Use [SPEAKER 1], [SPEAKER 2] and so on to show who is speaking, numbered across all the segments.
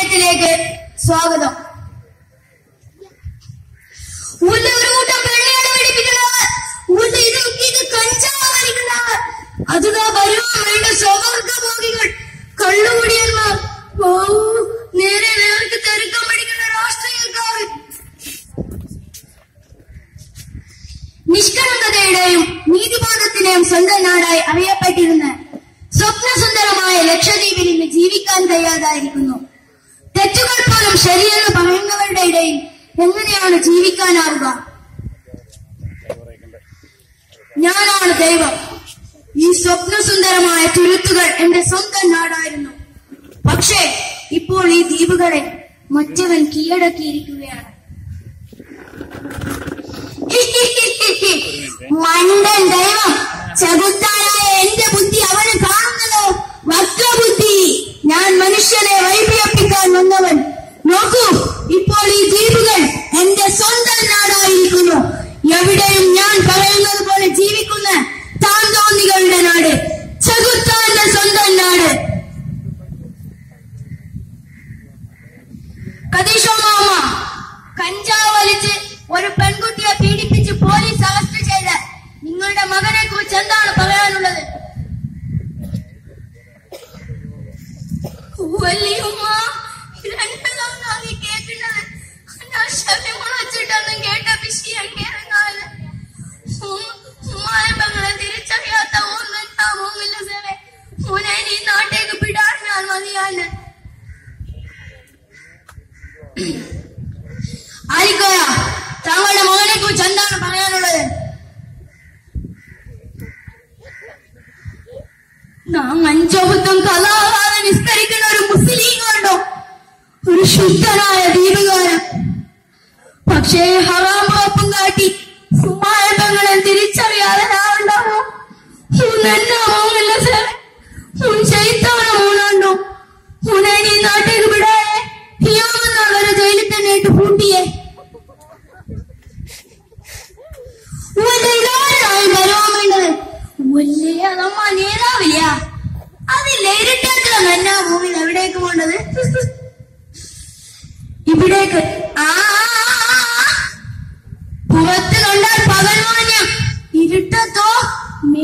[SPEAKER 1] അധ്യായത്തിലേക്ക് സ്വാഗതം ഉള്ള ഒരു കൂട്ടം വെള്ളിയാണ് പിടിപ്പിക്കുന്നവർ ഉള്ള ഇത് ഇത് കഞ്ചാവ് വലിക്കുന്നവർ അതുതാ വരുവാൻ വേണ്ട സ്വവർഗഭോഗികൾ കള്ളുകുടിയന്മാർ ഓ നേരെ നേർക്ക് തെരുക്കം പിടിക്കുന്ന രാഷ്ട്രീയക്കാർ നിഷ്കളങ്കതയുടെയും നീതിബോധത്തിന്റെയും സ്വന്തം നാടായി അറിയപ്പെട്ടിരുന്ന സ്വപ്നസുന്ദരമായ ലക്ഷദ്വീപിൽ ഇന്ന് ജീവിക്കാൻ കഴിയാതായിരിക്കുന്നു തെറ്റുകൾ പോലും ശരിയെന്ന് പറയുന്നവരുടെ ഇടയിൽ എങ്ങനെയാണ് ജീവിക്കാനാവുക ഞാനാണ് ദൈവം ഈ സ്വപ്നസുന്ദരമായ തുരുത്തുകൾ എന്റെ സ്വന്തം നാടായിരുന്നു പക്ഷേ ഇപ്പോൾ ഈ ദ്വീപുകളെ മറ്റവൻ കീഴടക്കിയിരിക്കുകയാണ് മണ്ടൻ ദൈവം ചെകുത്താനായ എന്റെ ബുദ്ധി അവന് കാണുന്നല്ലോ വക്രബുദ്ധി ഞാൻ മനുഷ്യനെ വൈപിയപ്പിക്കാൻ വന്നവൻ നോക്കൂ ഇപ്പോൾ ഈ ദ്വീപുകൾ എന്റെ സ്വന്തം നാടായിരിക്കുന്നു എവിടെയും ഞാൻ പറയുന്നത് പോലെ ജീവിക്കുന്ന താന്തോന്നികളുടെ നാട് ചെകുത്താന്റെ സ്വന്തം നാട് കതീഷോ മാമ കഞ്ചാവ് വലിച്ച് ഒരു പെൺകുട്ടിയെ പീഡിപ്പിച്ച് പോലീസ് അറസ്റ്റ് ചെയ്ത് നിങ്ങളുടെ മകനെ കുറിച്ച് എന്താണ് പറയാനുള്ളത് വല്യമ്മ രണ്ടതൊന്നാണ് കേൾക്കുന്നത് ഞാൻ ശല്യങ്ങൾ വെച്ചിട്ടൊന്നും കേട്ട വിഷയം കേൾക്കാതെ ഉമ്മായപ്പങ്ങളെ തിരിച്ചറിയാത്ത ഒന്നും താമോമില്ല സാറേ മോനെ നീ നാട്ടേക്ക് വിടാൻ ഞാൻ മതിയാണ് ആലിക്കോയ താങ്കളുടെ മകനെ കുറിച്ച് എന്താണ് പറയാനുള്ളത് നാം അഞ്ചോപത്തും കലാകാതെ നിസ്കരിക്കുന്ന ഒരു മുസ്ലിം കണ്ടോ ഒരു ശുദ്ധനായ ദീപകാരൻ പക്ഷേ ഹറാം പാപ്പും കാട്ടി സുമായങ്ങളെ തിരിച്ചറിയാതെ ഞാനുണ്ടാവോ എന്നെ മോങ്ങില്ല സാർ മുൻ ചെയ്താണോ മോണുണ്ടോ മുനെ നീ നാട്ടിൽ വിടേ ഹിയാമെന്നുള്ളൊരു ജയിലിൽ തന്നെ ഇട്ട് പൂട്ടിയേ വലുതായി വരാൻ വേണ്ടത് വലിയ നമ്മ നേതാവില്ല അതില്ല ഇരട്ടാത്ര നന്നാ ഭൂമിയിൽ എവിടേക്ക് പോണ്ടത് ഇവിടേക്ക് ആ പുറത്ത് കണ്ടാൽ പകൽമാന്യം ഇരുട്ടത്തോ മേ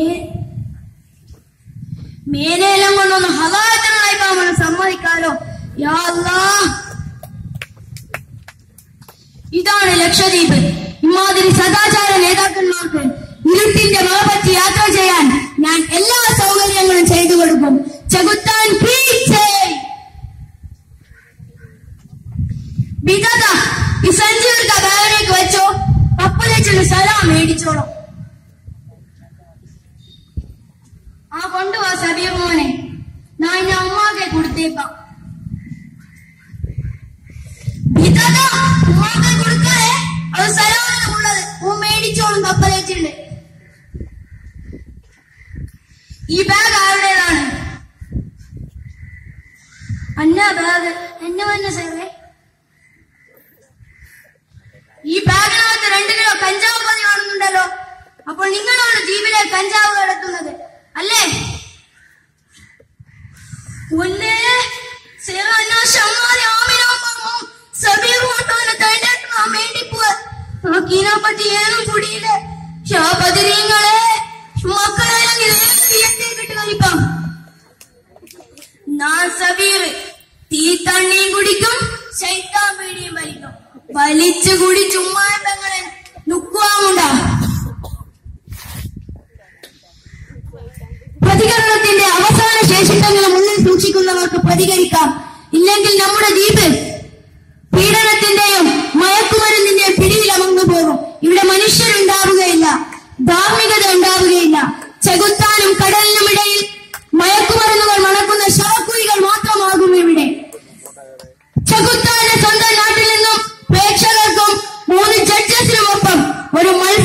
[SPEAKER 1] മേലെല്ലാം കൊണ്ടൊന്ന് ഹലാറ്റങ്ങളായി നമ്മൾ സമ്മതിക്കാലോ യാ അല്ലാ ഇതാണ് ലക്ഷദ്വീപ് ഇമാതിരി സദാചാര നേതാക്കന്മാർക്ക് ഇരുട്ടിന്റെ മറപറ്റി യാത്ര ചെയ്യാൻ ഞാൻ എല്ലാ സൗകര്യങ്ങളും ചെയ്തു കൊടുക്കും ചെകുത്താൻ പീച്ചേ വിധത ഈ സഞ്ചി ഒരു ബാഗിലേക്ക് വെച്ചോ പപ്പലച്ചൊരു സലാം മേടിച്ചോളൂ ആ കൊണ്ടുവാ സബീർ മോനെ ഞാൻ ഞാൻ ഉമ്മാക്കെ കൊടുത്തേക്കാം വിധത ഉമ്മാക്കെ കൊടുക്കാതെ അത് സലാമിനുള്ളത് ഉമ്മ മേടിച്ചോളും പപ്പലച്ചുണ്ട് ഈ ബാഗ് ആരുടേതാണ് അന്ന ബാഗ് എന്നെ വന്ന സാറേ ഈ ബാഗിനകത്ത് രണ്ട് കിലോ കഞ്ചാവ് പതി കാണുന്നുണ്ടല്ലോ അപ്പോൾ നിങ്ങളാണ് ദ്വീപിലെ കഞ്ചാവ് കടത്തുന്നത് അല്ലേ ഒന്നേ സേവന ശമാരി ആമിനാമോ സബീർ കൊണ്ടവനെ തേണ്ടാക്കാൻ വേണ്ടി പോവാ നോക്കിനെ പറ്റി ഏതും കുടിയില്ല ശാപതിരിങ്ങളെ മക്കളെല്ലാം എന്തേക്കിട്ട് കളിക്കാം ഞാൻ സബീർ തീ തണ്ണിയും കുടിക്കും ശൈത്താൻ പീടിയും വലിക്കും വലിച്ചു കുടി ചുമ്മാ പെങ്ങളെ നുക്കുവാമുണ്ടാ പ്രതികരണത്തിന്റെ അവസാന ശേഷിപ്പെങ്കിലും ഉള്ളിൽ സൂക്ഷിക്കുന്നവർക്ക് പ്രതികരിക്കാം ഇല്ലെങ്കിൽ നമ്മുടെ ദ്വീപ് പീഡനത്തിന്റെയും മയക്കുമരുന്നിന്റെയും പിടിയിൽ അമർന്നു പോകും ഇവിടെ മനുഷ്യരുണ്ടാവുകയില്ല ധാർമ്മികത ഉണ്ടാവുകയില്ല ചെകുത്താനും കടലിനുമിടയിൽ മയക്കുമരുന്നുകൾ മണക്കുന്ന ശവക്കുഴികൾ മാത്രമാകും ഇവിടെ ചെകുത്താന്റെ സ്വന്തം നാട്ടിൽ നിന്നും പ്രേക്ഷകർക്കും മൂന്ന് ജഡ്ജസിനുമൊപ്പം ഒരു മല